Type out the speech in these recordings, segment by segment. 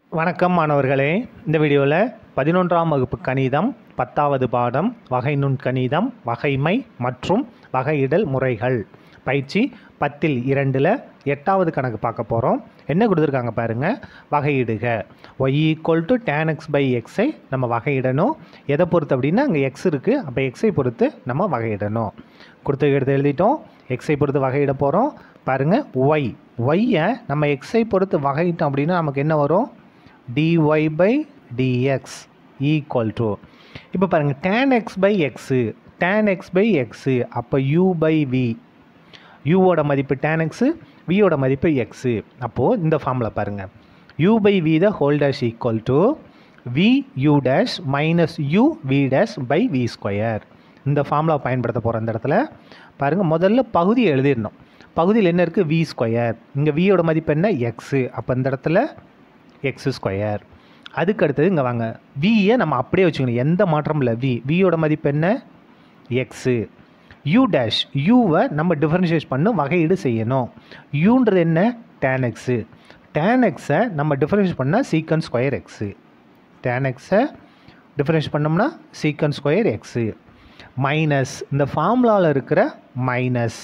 வணக்கம் மாணவர்களே இந்த வீடியோவில் பதினொன்றாம் வகுப்பு கணிதம் பத்தாவது பாடம் வகை நுண் கணிதம் வகைமை மற்றும் வகையிடல் முறைகள் பயிற்சி பத்தில் இரண்டில் எட்டாவது கணக்கு பார்க்க போகிறோம் என்ன கொடுத்துருக்காங்க பாருங்கள் வகையிடுக y equal to tan x by எக்ஸை நம்ம வகையிடணும் எதை பொறுத்து அப்படின்னா அங்கே எக்ஸ் இருக்குது அப்போ எக்ஸை பொறுத்து நம்ம வகையிடணும் கொடுத்து எடுத்து எழுதிட்டோம் எக்ஸை பொறுத்து வகையிட போகிறோம் பாருங்கள் ஒய் ஒய்யை நம்ம எக்ஸை பொறுத்து வகையிட்டோம் அப்படின்னா நமக்கு என்ன வரும் dy by dx equal to இப்போ பாருங்கள் tan x by x tan x by x அப்போ u by v யூவோட மதிப்பு tan x வியோட மதிப்பு x அப்போது இந்த ஃபார்மில் பாருங்கள் u by v the whole dash equal to v u dash minus u v dash by v square இந்த formula பயன்படுத்த போகிற இந்த இடத்துல பாருங்கள் முதல்ல பகுதியை எழுதிடணும் பகுதியில் என்ன இருக்குது v ஸ்கொயர் இங்கே வியோட மதிப்பு என்ன எக்ஸு அப்போ இந்த இடத்துல எக்ஸ் ஸ்கொயர் அதுக்கு அடுத்தது இங்கே வாங்க வியை நம்ம அப்படியே வச்சுக்கணும் எந்த மாற்றமும் இல்லை வி வியோட மதிப்பு என்ன எக்ஸு யூ டேஷ் யூவை நம்ம டிஃபரன்ஷியேட் பண்ண வகையீடு செய்யணும் யூன்றது என்ன டேன் எக்ஸு டேன் எக்ஸை நம்ம டிஃபரன்ஷியேட் பண்ணால் சீக்கன் ஸ்கொயர் எக்ஸு டேன் எக்ஸை டிஃபரன்ஷியேட் பண்ணோம்னா சீக்கன் ஸ்கொயர் எக்ஸு மைனஸ் இந்த ஃபார்முலாவில் இருக்கிற மைனஸ்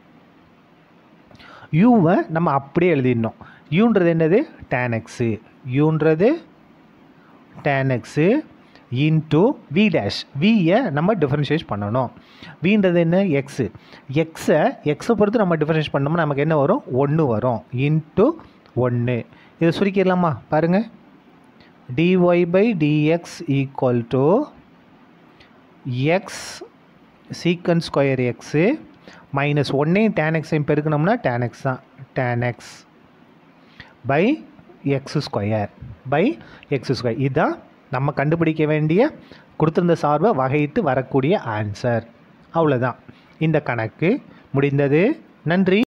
யூவை நம்ம அப்படியே எழுதிடணும் யூன்றது என்னது டேன் எக்ஸு யூன்றது tan x into v dash வியை நம்ம டிஃபரன்ஷியேட் பண்ணணும் வின்றது என்ன எக்ஸு எக்ஸை எக்ஸை பொறுத்து நம்ம டிஃபரன்ஷியேட் பண்ணோம்னா நமக்கு என்ன வரும் ஒன்று வரும் இன்ட்டு ஒன்று இதை சுருக்கிடலாமா பாருங்கள் d y by d x equal to x secant square x minus ஒன்னையும் டேன் எக்ஸையும் பெருக்கணும்னா டேன் எக்ஸ் தான் tan x by x square by x square இதுதான் நம்ம கண்டுபிடிக்க வேண்டிய கொடுத்துருந்த சார்பை வகையிட்டு வரக்கூடிய ஆன்சர் அவ்வளோதான் இந்த கணக்கு முடிந்தது நன்றி